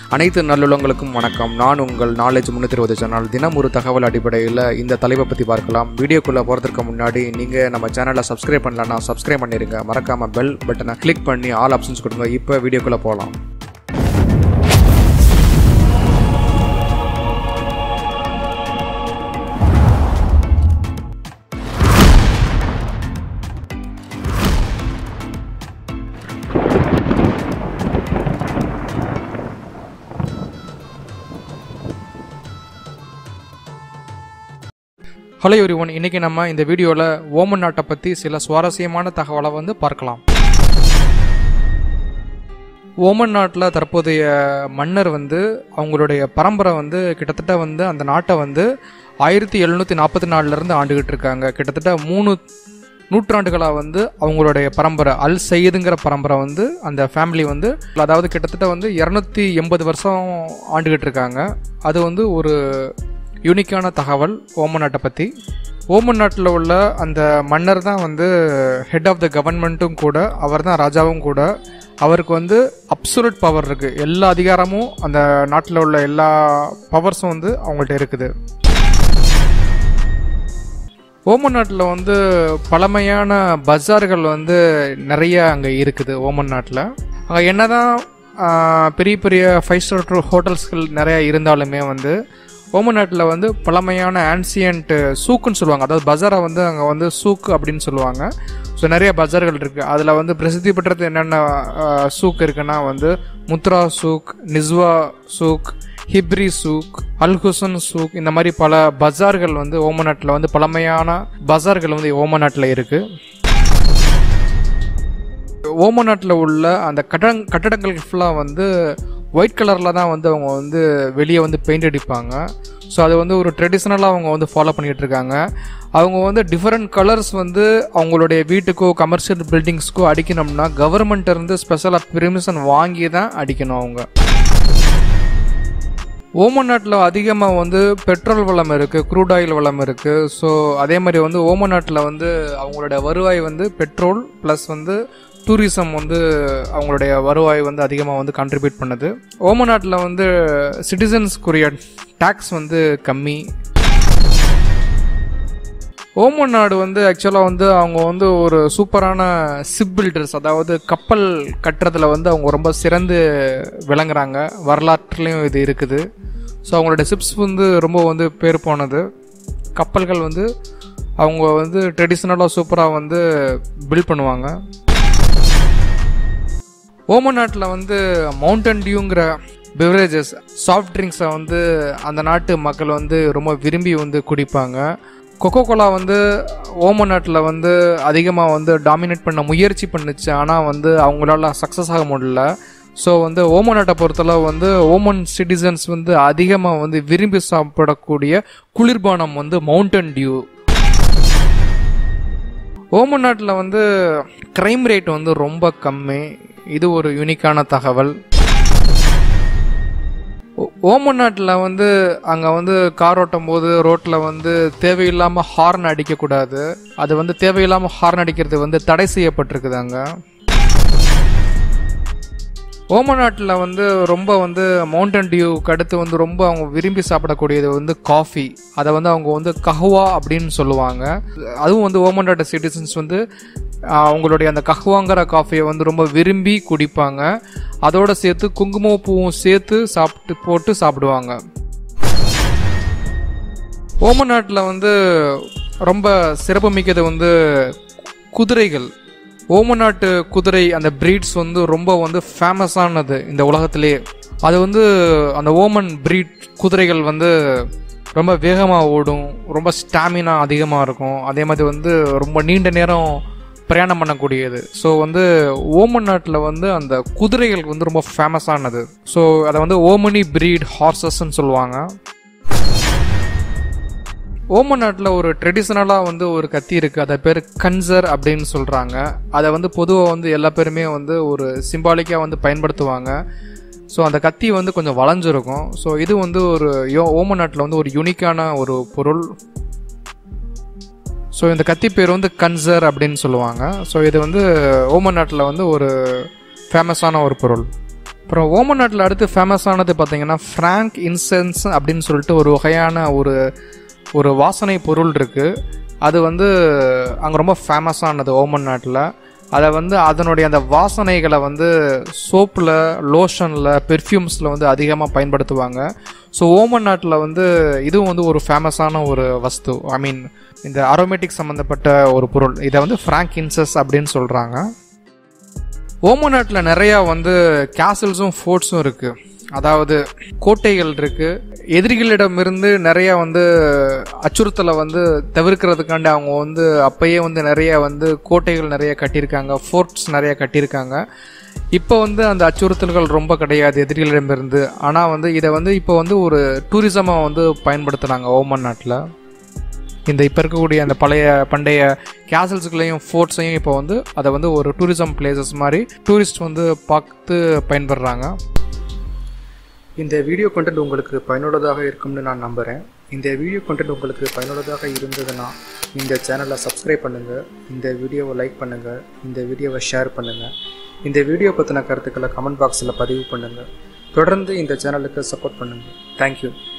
அனைத்து நல்லுள்ளங்களுக்கும் வணக்கம் நான் உங்கள் நாலேஜ் முன்னூற்றி இருபது சேனல் தினம் ஒரு தகவல் அடிப்படையில் இந்த தலைப்பை பற்றி பார்க்கலாம் வீடியோக்குள்ளே போகிறதுக்கு முன்னாடி நீங்கள் நம்ம சேனலை சப்ஸ்கிரைப் பண்ணலன்னா சப்ஸ்கிரைப் பண்ணிடுங்க மறக்காமல் பெல் பட்டனை கிளிக் பண்ணி ஆல் ஆப்ஷன்ஸ் கொடுங்க இப்போ வீடியோக்குள்ளே போகலாம் ஹலோ எவ்ரி ஒன் இன்றைக்கி நம்ம இந்த வீடியோவில் ஓமன் நாட்டை பற்றி சில சுவாரஸ்யமான தகவலை வந்து பார்க்கலாம் ஓமன் நாட்டில் தற்போதைய மன்னர் வந்து அவங்களுடைய பரம்பரை வந்து கிட்டத்தட்ட வந்து அந்த நாட்டை வந்து ஆயிரத்தி எழுநூற்றி நாற்பத்தி நாலுலேருந்து ஆண்டுகிட்டு இருக்காங்க கிட்டத்தட்ட மூணு நூற்றாண்டுகளாக வந்து அவங்களுடைய பரம்பரை அல் சையதுங்கிற பரம்பரை வந்து அந்த ஃபேமிலி வந்து அதாவது கிட்டத்தட்ட வந்து இரநூத்தி எண்பது வருஷம் ஆண்டுகிட்டு இருக்காங்க அது வந்து ஒரு யூனிக்கான தகவல் ஓமன் நாட்டை பற்றி ஓமன் நாட்டில் உள்ள அந்த மன்னர் தான் வந்து ஹெட் ஆஃப் த கவர்மெண்ட்டும் கூட அவர் தான் ராஜாவும் கூட அவருக்கு வந்து அப்சுலட் பவர் இருக்குது எல்லா அதிகாரமும் அந்த நாட்டில் உள்ள எல்லா பவர்ஸும் வந்து அவங்கள்ட்ட இருக்குது ஓமன் நாட்டில் வந்து பழமையான பஜார்கள் வந்து நிறைய அங்கே இருக்குது ஓமன் நாட்டில் அங்கே என்னதான் ஆஹ், பெரிய பெரிய ஃபைவ் ஸ்டார் ஹோட்டல்ஸ்கள் நிறைய இருந்தாலுமே வந்து ஓமன் நாட்டில் வந்து பழமையான ஆன்சியன்ட் சூக்குன்னு சொல்லுவாங்க அதாவது பஜாரை வந்து அங்கே வந்து சூக்கு அப்படின்னு சொல்லுவாங்க ஸோ நிறைய பஜார்கள் இருக்குது அதில் வந்து பிரசித்தி பெற்றது என்னென்ன ஆஹ், சூக் இருக்குன்னா வந்து முத்ரா சூக் நிஸ்வா சூக் ஹிப்ரி சூக் அல்ஹுசன் சூக் இந்த மாதிரி பல பஜார்கள் வந்து ஓமன் நாட்டில் வந்து பழமையான பஜார்கள் வந்து ஓமன் நாட்டில் இருக்குது ஓமன் நாட்டில் உள்ள அந்த கட்டட கட்டடங்கள் ஃபுல்லாக வந்து ஒயிட் கலரில் தான் வந்து அவங்க வந்து வெளியே வந்து பெயிண்ட் அடிப்பாங்க ஸோ அது வந்து ஒரு ட்ரெடிஷ்னலாக அவங்க வந்து ஃபாலோ பண்ணிகிட்டு இருக்காங்க அவங்க வந்து டிஃப்ரெண்ட் கலர்ஸ் வந்து அவங்களுடைய வீட்டுக்கோ கமர்ஷியல் பில்டிங்ஸ்க்கோ அடிக்கணும்னா கவர்மெண்ட் இருந்து ஸ்பெஷலாக பெர்மிஷன் வாங்கி தான் அடிக்கணும் அவங்க ஓமன் நாட்டில் அதிகமாக வந்து பெட்ரோல் வளம் இருக்குது க்ரூட் ஆயில் வளம் இருக்குது ஸோ அதே மாதிரி வந்து ஓமன் நாட்டில் வந்து அவங்களுடைய வருவாய் வந்து பெட்ரோல் ப்ளஸ் வந்து டூரிசம் வந்து அவங்களுடைய வருவாய் வந்து அதிகமாக வந்து கான்ட்ரிபியூட் பண்ணுது ஓமன் நாட்டில் வந்து சிட்டிசன்ஸ்க்குரிய டேக்ஸ் வந்து கம்மி ஓமன் நாடு வந்து ஆக்சுவலாக வந்து அவங்க வந்து ஒரு சூப்பரான சிப் பில்டர்ஸ் அதாவது கப்பல் கட்டுறதுல வந்து அவங்க ரொம்ப சிறந்து விளங்குறாங்க வரலாற்றுலேயும் இது இருக்குது ஸோ அவங்களோட சிப்ஸ் வந்து ரொம்ப வந்து பேர் போனது கப்பல்கள் வந்து அவங்க வந்து ட்ரெடிஷ்னலாக சூப்பராக வந்து பில்ட் பண்ணுவாங்க ஓமன் நாட்டில் வந்து மவுண்டன் டியூங்கிற பெவரேஜஸ் சாஃப்ட் ட்ரிங்க்ஸை வந்து அந்த நாட்டு மக்கள் வந்து ரொம்ப விரும்பி வந்து குடிப்பாங்க கொக்கோ கோலா வந்து ஓமன் நாட்டில் வந்து அதிகமாக வந்து டாமினேட் பண்ண முயற்சி பண்ணுச்சு ஆனால் வந்து அவங்களால சக்ஸஸ் ஆக முடியல ஸோ வந்து ஓமன் நாட்டை பொறுத்தளவு வந்து ஓமன் சிட்டிசன்ஸ் வந்து அதிகமாக வந்து விரும்பி சாப்பிடக்கூடிய குளிர்பானம் வந்து மவுண்டன் டியூ ஓமன் நாட்டில் வந்து கிரைம் ரேட் வந்து ரொம்ப கம்மி இது ஒரு யூனிக்கான தகவல் ஓ- ஓமன் நாட்டில் வந்து அங்கே வந்து கார் ஓட்டும் போது ரோட்டில் வந்து தேவையில்லாமல் ஹார்ன் அடிக்கக்கூடாது அது வந்து தேவையில்லாமல் ஹார்ன் அடிக்கிறது வந்து தடை செய்யப்பட்டிருக்குது அங்கே ஓமன் நாட்டில் வந்து ரொம்ப வந்து மவுண்டன் டியூக்கு அடுத்து வந்து ரொம்ப அவங்க விரும்பி சாப்பிடக்கூடியது வந்து காஃபி அதை வந்து அவங்க வந்து கஹ்வா அப்படின்னு சொல்லுவாங்க அதுவும் வந்து ஓமன் நாட்டு சிட்டிசன்ஸ் வந்து ஆஹ், அவங்களுடைய அந்த கஹ்வாங்கிற காஃபியை வந்து ரொம்ப விரும்பி குடிப்பாங்க அதோட சேர்த்து குங்குமப்பூவும் சேர்த்து சாப்பிட்டு போட்டு சாப்பிடுவாங்க ஓமன் நாட்டில் வந்து ரொம்ப சிறப்பு மிக்கது வந்து குதிரைகள் ஓமன் நாட்டு குதிரை அந்த பிரீட்ஸ் வந்து ரொம்ப வந்து ஃபேமஸானது இந்த உலகத்திலே அது வந்து அந்த ஓமன் பிரீட் குதிரைகள் வந்து ரொம்ப வேகமாக ஓடும் ரொம்ப ஸ்டாமினா அதிகமாக இருக்கும் அதே மாதிரி வந்து ரொம்ப நீண்ட நேரம் பிரயாணம் பண்ணக்கூடியது ஸோ வந்து ஓமன் நாட்டில் வந்து அந்த குதிரைகள் வந்து ரொம்ப ஃபேமஸானது ஸோ அதை வந்து ஓமனி பிரீட் ஹார்சஸ்ன்னு சொல்லுவாங்க ஓமன் நாட்டில் ஒரு ட்ரெடிஷ்னலாக வந்து ஒரு கத்தி இருக்குது அதை பேர் கன்சர் அப்படின்னு சொல்கிறாங்க அதை வந்து பொதுவாக வந்து எல்லா பேருமே வந்து ஒரு சிம்பாலிக்காக வந்து பயன்படுத்துவாங்க ஸோ அந்த கத்தி வந்து கொஞ்சம் வளைஞ்சிருக்கும் ஸோ இது வந்து ஒரு யோ ஓமன் நாட்டில் வந்து ஒரு யூனிக்கான ஒரு பொருள் ஸோ இந்த கத்தி பேர் வந்து கன்சர் அப்படின்னு சொல்லுவாங்க ஸோ இது வந்து ஓமன் நாட்டில் வந்து ஒரு ஃபேமஸான ஒரு பொருள் அப்புறம் ஓமன் நாட்டில் அடுத்து ஃபேமஸானது பார்த்தீங்கன்னா ஃப்ராங்க் இன்சென்ஸ் அப்படின்னு சொல்லிட்டு ஒரு வகையான ஒரு ஒரு வாசனை பொருள் இருக்குது அது வந்து அங்கே ரொம்ப ஃபேமஸானது ஓமன் நாட்டில் அதை வந்து அதனுடைய அந்த வாசனைகளை வந்து சோப்பில் லோஷனில் பெர்ஃப்யூம்ஸில் வந்து அதிகமாக பயன்படுத்துவாங்க ஸோ ஓமன் நாட்டில் வந்து இதுவும் வந்து ஒரு ஃபேமஸான ஒரு வஸ்து ஐ மீன் இந்த அரோமேட்டிக் சம்மந்தப்பட்ட ஒரு பொருள் இதை வந்து ஃப்ராங்க் இன்சஸ் அப்படின்னு சொல்கிறாங்க ஓமன் நாட்டில் நிறையா வந்து கேசல்ஸும் ஃபோர்ட்ஸும் இருக்குது அதாவது கோட்டைகள் இருக்குது எதிரிகளிடமிருந்து நிறைய வந்து அச்சுறுத்தலை வந்து தவிர்க்கிறதுக்காண்டி அவங்க வந்து அப்பயே வந்து நிறைய வந்து கோட்டைகள் நிறைய கட்டியிருக்காங்க ஃபோர்ட்ஸ் நிறைய கட்டியிருக்காங்க இப்போ வந்து அந்த அச்சுறுத்தல்கள் ரொம்ப கிடையாது எதிரிகளிடமிருந்து ஆனால் வந்து இதை வந்து இப்போ வந்து ஒரு டூரிசமாக வந்து பயன்படுத்துகிறாங்க ஓமன் நாட்டில் இந்த இப்போ இருக்கக்கூடிய அந்த பழைய பண்டைய கேசல்ஸுகளையும் ஃபோர்ட்ஸையும் இப்போ வந்து அதை வந்து ஒரு டூரிசம் பிளேசஸ் மாதிரி டூரிஸ்ட் வந்து பார்த்து பயன்படுறாங்க இந்த வீடியோ கண்டென்ட் உங்களுக்கு பயனுள்ளதாக இருக்கும்னு நான் நம்புகிறேன் இந்த வீடியோ கண்டென்ட் உங்களுக்கு பயனுள்ளதாக இருந்ததுன்னா இந்த சேனலை சப்ஸ்கிரைப் பண்ணுங்கள் இந்த வீடியோவை லைக் பண்ணுங்கள் இந்த வீடியோவை ஷேர் பண்ணுங்கள் இந்த வீடியோ பற்றின கருத்துக்களை கமெண்ட் பாக்ஸில் பதிவு பண்ணுங்கள் தொடர்ந்து இந்த சேனலுக்கு சப்போர்ட் பண்ணுங்கள் தேங்க்யூ